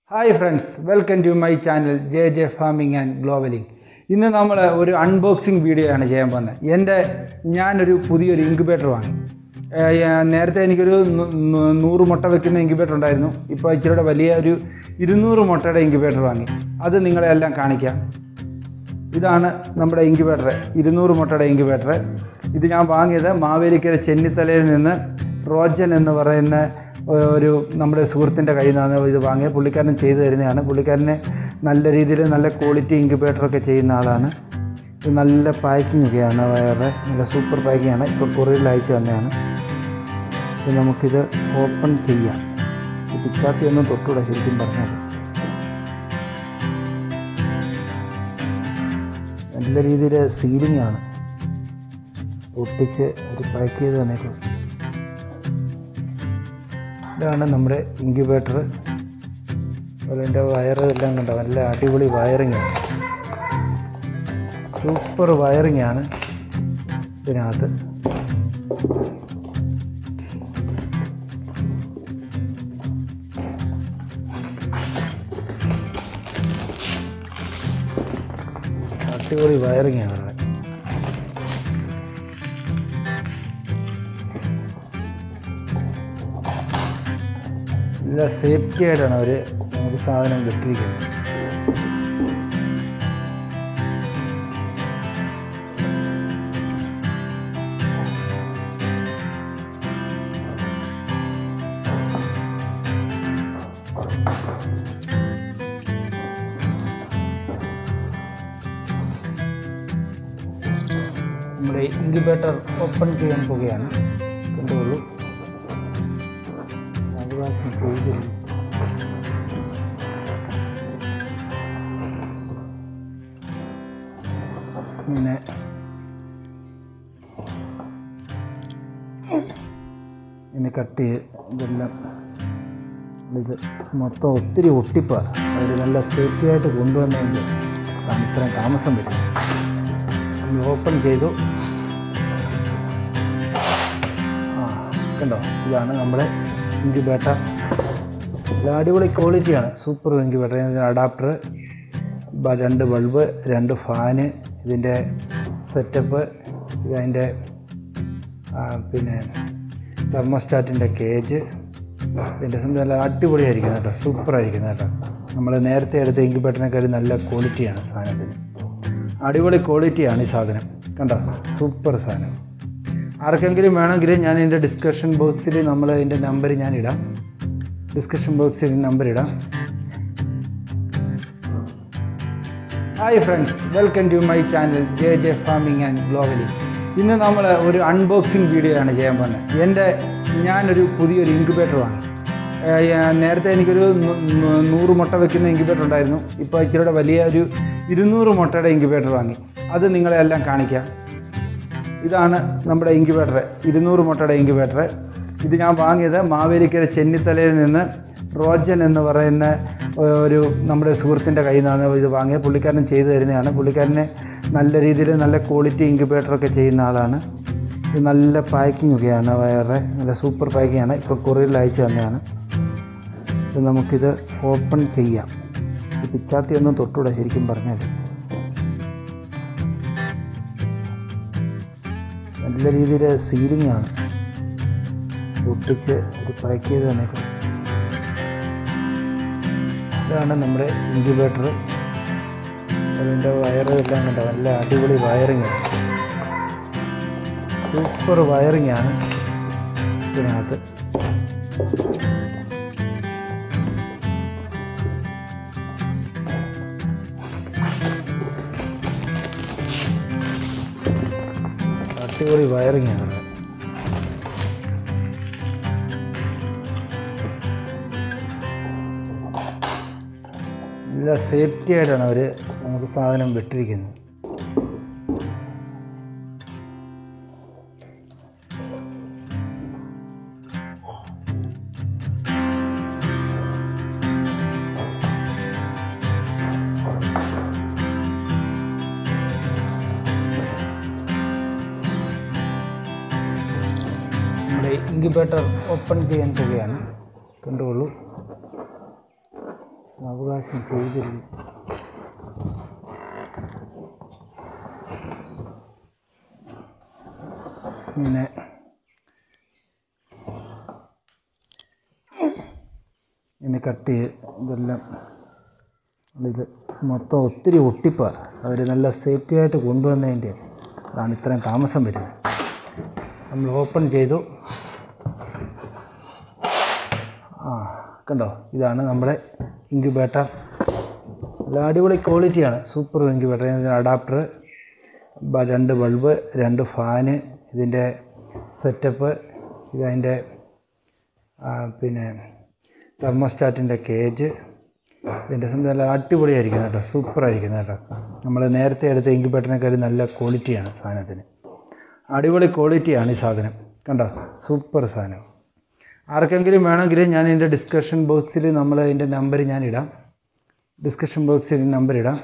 Hi friends welcome to my channel J J farming and globaling ഇന്ന് നമ്മൾ ഒരു unboxing video ആണ് ചെയ്യാൻ പോകുന്നത് എൻ്റെ ഞാനൊരു പുതിയൊരു ഇൻക്യുബേറ്റർ വാങ്ങി ഏഹ് ഞാൻ നേരത്തെ എനിക്കൊരു നൂ- നൂ- നൂറ് മുട്ട വെക്കുന്ന ഇൻക്യുബേറ്റർ ഉണ്ടായിരുന്നു ഇപ്പോൾ ഇച്ചിരിയുടെ വലിയ ഒരു ഇരുന്നൂറ് മുട്ടയുടെ ഇൻക്യുബേറ്റർ വാങ്ങി അത് നിങ്ങളെ എല്ലാം കാണിക്കാം ഇതാണ് നമ്മുടെ ഇൻക്യുബേറ്റർ ഇരുന്നൂറ് മുട്ടയുടെ ഇൻക്യുബേറ്റർ ഇത് ഞാൻ വാങ്ങിയത് മാവേലിക്കര ചെന്നിത്തലയിൽ നിന്ന് റോജൻ എന്ന് പറയുന്ന ഒരു നമ്മുടെ സുഹൃത്തിൻ്റെ കയ്യിൽ നിന്നാണ് ഇത് വാങ്ങിയത് പുള്ളിക്കാരൻ ചെയ്തു തരുന്നതാണ് പുള്ളിക്കാരന് നല്ല രീതിയിൽ നല്ല ക്വാളിറ്റി ഇൻക്യുബേറ്ററൊക്കെ ചെയ്യുന്ന ആളാണ് ഇത് നല്ല പാക്കിംഗ് ഒക്കെയാണ് വേറെ നല്ല സൂപ്പർ പാക്കിംഗ് ആണ് ഇപ്പോൾ കൊറിയറിൽ അയച്ചു തന്നെയാണ് ഇത് നമുക്കിത് ഓപ്പൺ ചെയ്യാം ഈ പിക്കാത്തി ഒന്നും തൊട്ടുകൂടെ ശരിക്കും പറഞ്ഞാൽ നല്ല രീതിയിൽ സീലിംഗ് ആണ് ഒട്ടിച്ച് ഒരു പാക്ക് ചെയ്ത് തന്നേക്കും ഇതാണ് നമ്മുടെ ഇൻക്യുബേറ്റർ അതിൻ്റെ വയറ് എല്ലാം കണ്ടോ നല്ല അടിപൊളി വയറിംഗ് ആണ് സൂപ്പർ വയറിംഗ് ആണ് ഇതിനകത്ത് അടിപൊളി വയറിംഗ് ആണ് ഇവിടെ നല്ല സേഫ്റ്റി ആയിട്ടാണ് അവർ നമുക്ക് സാധനം കിട്ടിയിരിക്കുന്നത് നമ്മുടെ ഇൻക്യുബേറ്റർ ഓപ്പൺ ചെയ്യാൻ പോവുകയാണ് കണ്ടുകൊള്ളൂ ആദിവാസി ചെയ്തില്ല പിന്നെ ഇനി കട്ട് ചെയ്ത് ഇതെല്ലാം ഇത് മൊത്തം ഒത്തിരി ഒട്ടിപ്പാണ് അവർ നല്ല സേഫ്റ്റി ആയിട്ട് കൊണ്ടുവന്നതിൻ്റെ ഇത്രയും താമസം വരും നമ്മൾ ഓപ്പൺ ചെയ്തു ആ കണ്ടോ ഇതാണ് നമ്മുടെ ഇൻക്യുബേറ്റർ ഇത് അടിപൊളി ക്വാളിറ്റിയാണ് സൂപ്പർ ഇൻക്യുബേറ്റർ ഇതിൻ്റെ അഡാപ്റ്റർ രണ്ട് ബൾബ് രണ്ട് ഫാന് ഇതിൻ്റെ സെറ്റപ്പ് ഇതതിൻ്റെ പിന്നെ തെർമോസ്റ്റാറ്റിൻ്റെ കേജ് ഇതിൻ്റെ സംബന്ധം നല്ല അടിപൊളിയായിരിക്കും കേട്ടോ സൂപ്പറായിരിക്കും കേട്ടോ നമ്മൾ നേരത്തെ എടുത്ത ഇൻക്യുബേറ്ററിനെക്കാളും നല്ല ക്വാളിറ്റിയാണ് സാധനത്തിന് അടിപൊളി ക്വാളിറ്റിയാണ് ഈ സാധനം കണ്ടോ സൂപ്പർ സാധനം ആർക്കെങ്കിലും വേണമെങ്കിൽ ഞാൻ എൻ്റെ ഡിസ്കഷൻ ബോക്സിൽ നമ്മൾ അതിൻ്റെ നമ്പർ ഞാൻ ഇടാം ഡിസ്കഷൻ ബോക്സിൽ നമ്പർ ഇടാം hi friends welcome to my channel J J farming and globally ഇന്ന് നമ്മൾ ഒരു അൺബോക്സിങ് വീഡിയോ ആണ് ചെയ്യാൻ പോകുന്നത് എൻ്റെ ഞാനൊരു പുതിയൊരു ഇൻക്യുബേറ്റർ വാങ്ങി ഏഹ് ഞാൻ നേരത്തെ എനിക്കൊരു നൂ- നൂ- നൂറ് മുട്ട വെക്കുന്ന ഇൻക്യുബേറ്റർ ഉണ്ടായിരുന്നു ഇപ്പോൾ ഇച്ചിരിയുടെ വലിയ ഒരു ഇരുന്നൂറ് മുട്ടയുടെ ഇൻക്യുബേറ്റർ വാങ്ങി അത് നിങ്ങളെ എല്ലാം കാണിക്കാം ഇതാണ് നമ്മുടെ ഇൻക്യുബേറ്റർ ഇരുന്നൂറ് മുട്ടയുടെ ഇൻക്യുബേറ്റർ ഇത് ഞാൻ വാങ്ങിയത് മാവേലിക്കര ചെന്നിത്തലയിൽ നിന്ന് റോജൻ എന്ന് പറയുന്ന ഒരു നമ്മുടെ സുഹൃത്തിൻ്റെ കയ്യിൽ നിന്നാണ് ഇത് വാങ്ങിയത് പുള്ളിക്കാരൻ ചെയ്തു തരുന്നതാണ് പുള്ളിക്കാരന് നല്ല രീതിയിൽ നല്ല ക്വാളിറ്റി ഇൻക്യുബേറ്ററൊക്കെ ചെയ്യുന്ന ആളാണ് ഇത് നല്ല പാക്കിംഗ് ഒക്കെയാണ് വേറെ നല്ല സൂപ്പർ പാക്കിംഗ് ആണ് ഇപ്പോൾ കൊറിയറിൽ അയച്ചു തന്നെയാണ് ഇത് നമുക്കിത് ഓപ്പൺ ചെയ്യാം ഈ പിച്ചാത്തി ഒന്നും തൊട്ടുകൂടെ ശരിക്കും പറഞ്ഞാൽ നല്ല രീതിയിൽ സീലിംഗ് ആണ് ഒട്ടിച്ച് ഒരു പാക്ക് ചെയ്ത് തന്നേക്കും ഇതാണ് നമ്മുടെ ഇൻക്യുബേറ്റർ അതിൻ്റെ വയറ് എല്ലാം കണ്ടോ നല്ല അടിപൊളി വയറിംഗ് ആണ് സൂപ്പർ വയറിംഗ് ആണ് ഇതിനകത്ത് അടിപൊളി വയറിംഗ് ആണ് ഇവിടെ. നല്ല സേഫ്റ്റി ആയിട്ടാണ് അവർ നമുക്ക് സാധനം വിട്ടിരിക്കുന്നത് നമ്മുടെ ഇൻക്യുബേറ്റർ ഓപ്പൺ ചെയ്യാൻ പോവുകയാണ് കണ്ടുകൊള്ളൂ സാവകാശം ചെയ്തിരുന്നു ഇങ്ങനെ ഇങ്ങനെ കട്ട് ചെയ്ത് ഇതെല്ലാം ഇത് മൊത്തം ഒത്തിരി ഒട്ടിപ്പാണ് അവർ നല്ല സേഫ്റ്റി ആയിട്ട് കൊണ്ടുവന്നതിൻ്റെ അതാണ് ഇത്രയും താമസം വരുന്നത് നമ്മൾ ഓപ്പൺ ചെയ്തു ആ കണ്ടോ ഇതാണ് നമ്മുടെ ഇൻക്യുബേറ്റർ നല്ല അടിപൊളി ക്വാളിറ്റിയാണ് സൂപ്പർ ഇൻക്യുബേറ്റർ ഇതിൻ്റെ അഡാപ്റ്റർ രണ്ട് ബൾബ് രണ്ട് ഫാന് ഇതിൻ്റെ സെറ്റപ്പ് ഇതതിൻ്റെ ആ, പിന്നെ തെർമോസ്റ്റാറ്റിൻ്റെ കേജ് ഇതിൻ്റെ സംബന്ധം നല്ല അടിപൊളിയായിരിക്കും കേട്ടോ സൂപ്പറായിരിക്കും കേട്ടോ നമ്മൾ നേരത്തെ എടുത്ത ഇൻക്യുബേറ്ററിനെക്കാളും നല്ല ക്വാളിറ്റിയാണ് സാധനത്തിന് അടിപൊളി ക്വാളിറ്റിയാണ് ഈ സാധനം കണ്ടോ സൂപ്പർ സാധനം ആർക്കെങ്കിലും വേണമെങ്കിൽ ഞാൻ എൻ്റെ ഡിസ്കഷൻ ബോക്സിൽ നമ്മൾ അതിൻ്റെ നമ്പർ ഞാൻ ഇടാം ഡിസ്കഷൻ ബോക്സിൽ നമ്പർ ഇടാം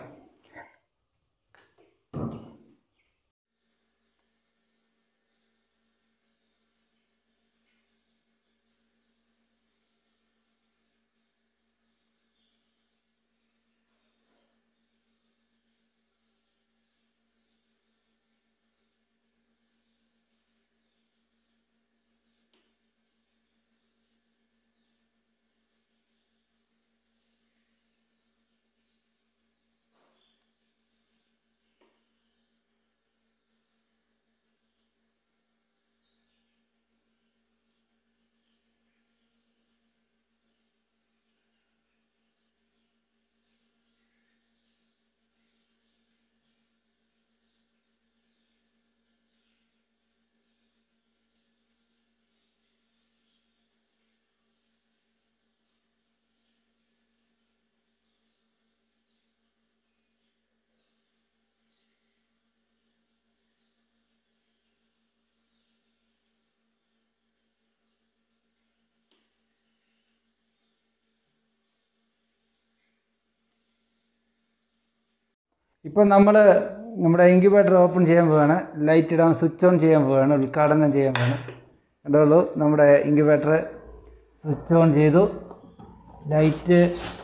ഇപ്പം നമ്മൾ നമ്മുടെ ഇൻക്യുബേറ്റർ ഓപ്പൺ ചെയ്യാൻ പോവുകയാണ് ലൈറ്റ് ഇടാൻ സ്വിച്ച് ഓൺ ചെയ്യാൻ പോവുകയാണ് ഉദ്ഘാടനം ചെയ്യാൻ പോവുകയാണ് കണ്ടോളൂ നമ്മുടെ ഇൻക്യുബേറ്റർ സ്വിച്ച് ഓൺ ചെയ്തു ലൈറ്റ്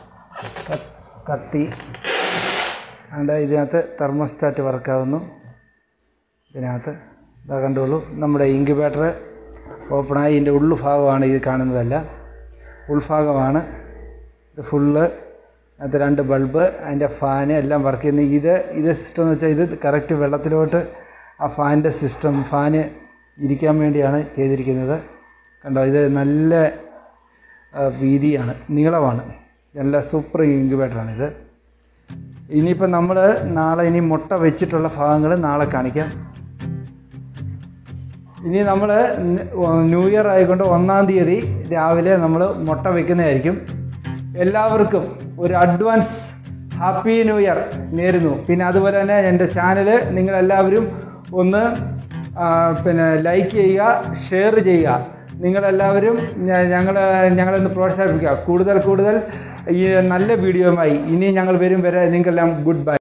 കത്തി അതുകൊണ്ട് ഇതിനകത്ത് തെർമോസ്റ്റാറ്റ് വർക്കാവുന്നു ഇതിനകത്ത് ഇതാ കണ്ടോളൂ നമ്മുടെ ഇൻക്യുബേറ്റർ ഓപ്പണായി ഇതിൻ്റെ ഉൾഭാഗമാണ് ഇത് കാണുന്നതല്ല ഉൾഭാഗമാണ് ഇത് ഫുള്ള് അതിനകത്ത് രണ്ട് ബൾബ് അതിൻ്റെ ഫാന് എല്ലാം വർക്ക് ചെയ്യുന്നു ഇത് ഇത് സിസ്റ്റം എന്ന് വെച്ചാൽ ഇത് കറക്റ്റ് വെള്ളത്തിലോട്ട് ആ ഫാനിൻ്റെ സിസ്റ്റം ഫാന് ഇരിക്കാൻ വേണ്ടിയാണ് ചെയ്തിരിക്കുന്നത് കണ്ടോ ഇത് നല്ല ആ, വീതിയാണ് നീളമാണ് നല്ല സൂപ്പർ ഇൻക്യുബേറ്ററാണിത് ഇനിയിപ്പോൾ നമ്മൾ നാളെ ഇനി മുട്ട വെച്ചിട്ടുള്ള ഭാഗങ്ങൾ നാളെ കാണിക്കാം ഇനി നമ്മൾ ന്യൂ ഇയർ ആയിക്കൊണ്ട് ഒന്നാം തീയതി രാവിലെ നമ്മൾ മുട്ട വെക്കുന്നതായിരിക്കും എല്ലാവർക്കും ഒരു അഡ്വാൻസ് ഹാപ്പി ന്യൂ ഇയർ നേരുന്നു പിന്നെ അതുപോലെ തന്നെ എൻ്റെ ചാനൽ നിങ്ങളെല്ലാവരും ഒന്ന് ആ, പിന്നെ ലൈക്ക് ചെയ്യുക ഷെയർ ചെയ്യുക നിങ്ങളെല്ലാവരും ഞങ്ങൾ ഞങ്ങളൊന്ന് പ്രോത്സാഹിപ്പിക്കുക കൂടുതൽ കൂടുതൽ ഈ നല്ല വീഡിയോയുമായി ഇനി ഞങ്ങൾ വരും വരെ നിങ്ങൾക്കെല്ലാം ഗുഡ് ബൈ